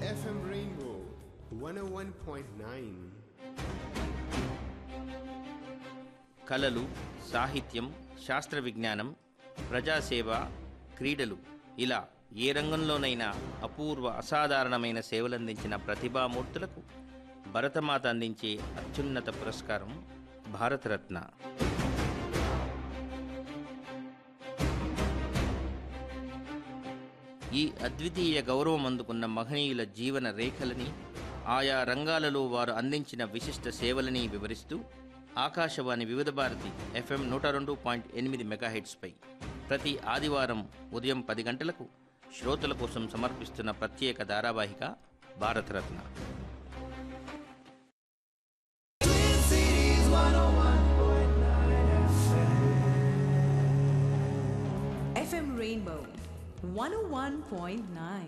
FM Rainbow 101.9. కళలు సాహిత్యం శాస్త్ర విజ్ఞానం ప్రజాసేవ క్రీడలు ఇలా ఏ రంగంలోనైనా అపూర్వ అసాధారణమైన సేవలందించిన ప్రతిభామూర్తులకు భరతమాత అందించే అత్యున్నత పురస్కారం భారతరత్న ఈ అద్వితీయ గౌరవం అందుకున్న మహనీయుల జీవన రేఖలని ఆయా రంగాలలో వారు అందించిన విశిష్ట సేవలని వివరిస్తూ ఆకాశవాణి వివిధ భారతి ఎఫ్ఎం నూట రెండు పాయింట్ ఎనిమిది మెగాహెట్స్పై ప్రతి ఆదివారం ఉదయం పది గంటలకు శ్రోతల కోసం సమర్పిస్తున్న ప్రత్యేక ధారావాహిక భారతరత్న FM Rainbow 101.9.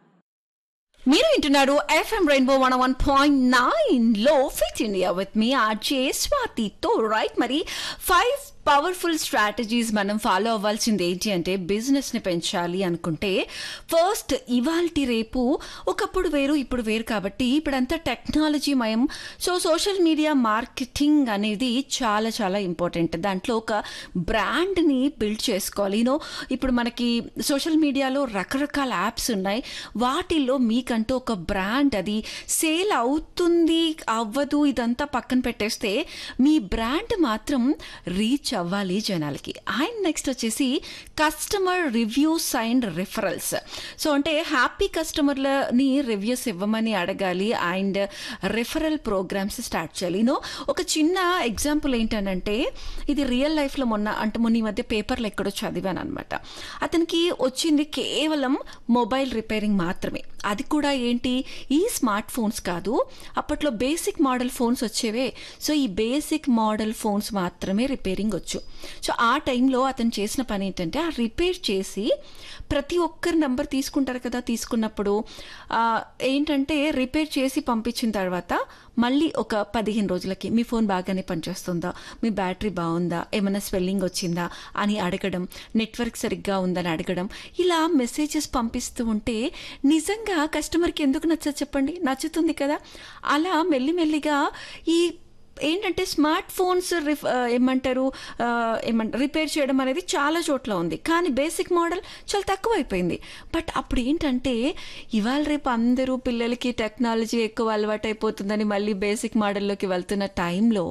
మీరు వింటున్నారు FM rainbow one one point nine లో ఫిట్ ఇండియా విత్ మీ ఆర్జే స్వాతితో రైట్ మరి ఫైవ్ పవర్ఫుల్ స్ట్రాటజీస్ మనం ఫాలో అవ్వాల్సింది ఏంటి అంటే బిజినెస్ని పెంచాలి అనుకుంటే ఫస్ట్ ఇవాల్టి రేపు ఒకప్పుడు వేరు ఇప్పుడు వేరు కాబట్టి ఇప్పుడంతా టెక్నాలజీ మయం సో సోషల్ మీడియా మార్కెటింగ్ అనేది చాలా చాలా ఇంపార్టెంట్ దాంట్లో ఒక బ్రాండ్ని బిల్డ్ చేసుకోవాలి యూనో ఇప్పుడు మనకి సోషల్ మీడియాలో రకరకాల యాప్స్ ఉన్నాయి వాటిల్లో మీకంటూ ఒక బ్రాండ్ అది సేల్ అవుతుంది అవ్వదు ఇదంతా పక్కన పెట్టేస్తే మీ బ్రాండ్ మాత్రం రీచ్ అవ్వాలి జనాలకి అండ్ నెక్స్ట్ వచ్చేసి customer reviews and referrals so అంటే హ్యాపీ కస్టమర్లని రివ్యూస్ ఇవ్వమని అడగాలి అండ్ రిఫరల్ ప్రోగ్రామ్స్ స్టార్ట్ చేయాలి నో ఒక చిన్న ఎగ్జాంపుల్ ఏంటనంటే ఇది రియల్ లైఫ్లో మొన్న అంటే మొన్న ఈ మధ్య పేపర్లో ఎక్కడో చదివాను అనమాట అతనికి వచ్చింది కేవలం మొబైల్ రిపేరింగ్ మాత్రమే అది కూడా ఏంటి ఈ స్మార్ట్ ఫోన్స్ కాదు అప్పట్లో బేసిక్ మోడల్ ఫోన్స్ వచ్చేవే సో ఈ బేసిక్ మోడల్ ఫోన్స్ మాత్రమే రిపేరింగ్ వచ్చు సో ఆ టైంలో అతను చేసిన పని ఏంటంటే ఆ రిపేర్ చేసి ప్రతి ఒక్కరి నెంబర్ తీసుకుంటారు కదా తీసుకున్నప్పుడు ఆ, ఏంటంటే రిపేర్ చేసి పంపించిన తర్వాత మళ్ళీ ఒక పదిహేను రోజులకి మీ ఫోన్ బాగానే పనిచేస్తుందా మీ బ్యాటరీ బాగుందా ఏమైనా స్వెల్లింగ్ వచ్చిందా అని అడగడం నెట్వర్క్ సరిగ్గా ఉందని అడగడం ఇలా మెసేజెస్ పంపిస్తూ ఉంటే నిజంగా కస్టమర్కి ఎందుకు నచ్చదు చెప్పండి నచ్చుతుంది కదా అలా మెల్లిమెల్లిగా ఈ ఏంటంటే స్మార్ట్ ఫోన్స్ రిఫ్ ఆ, ఏమంటారు ఆ, ఏమంటారు రిపేర్ చేయడం అనేది చాలా చోట్ల ఉంది కానీ బేసిక్ మోడల్ చాలా తక్కువ అయిపోయింది బట్ అప్పుడు ఏంటంటే ఇవాళ రేపు అందరూ పిల్లలకి టెక్నాలజీ ఎక్కువ అలవాటు అయిపోతుందని మళ్ళీ బేసిక్ మోడల్లోకి వెళ్తున్న టైంలో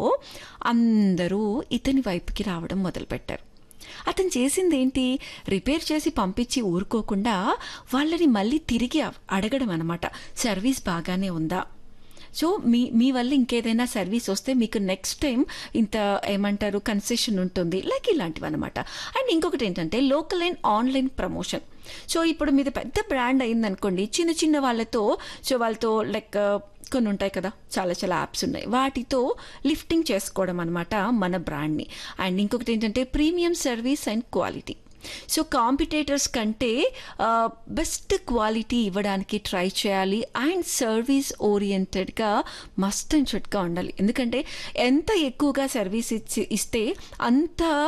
అందరూ ఇతని వైపుకి రావడం మొదలుపెట్టారు అతను చేసింది ఏంటి రిపేర్ చేసి పంపించి ఊరుకోకుండా వాళ్ళని మళ్ళీ తిరిగి అవ్- అడగడం అనమాట సర్వీస్ బాగానే ఉందా సో మీ మీ వల్ల ఇంకేదైనా సర్వీస్ వస్తే మీకు నెక్స్ట్ టైం ఇంత ఏమంటారు కన్సెషన్ ఉంటుంది లైక్ ఇలాంటివి అనమాట అండ్ ఇంకొకటి ఏంటంటే local and online promotion so ఇప్పుడు మీది పెద్ద బ్రాండ్ అయిందనుకోండి చిన్న చిన్న వాళ్ళతో సో వాళ్ళతో లైక్ కొన్ని ఉంటాయి కదా చాలా చాలా యాప్స్ ఉన్నాయి వాటితో లిఫ్టింగ్ చేసుకోవడం అనమాట మన బ్రాండ్ని అండ్ ఇంకొకటి ఏంటంటే premium service and quality so competitors కంటే బెస్ట్ క్వాలిటీ ఇవ్వడానికి ట్రై చేయాలి అండ్ సర్వీస్ ఓరియంటెడ్గా మస్ట్ అండ్ షుడ్గా ఉండాలి ఎందుకంటే ఎంత ఎక్కువగా సర్వీస్ ఇచ్చి ఇస్తే అంత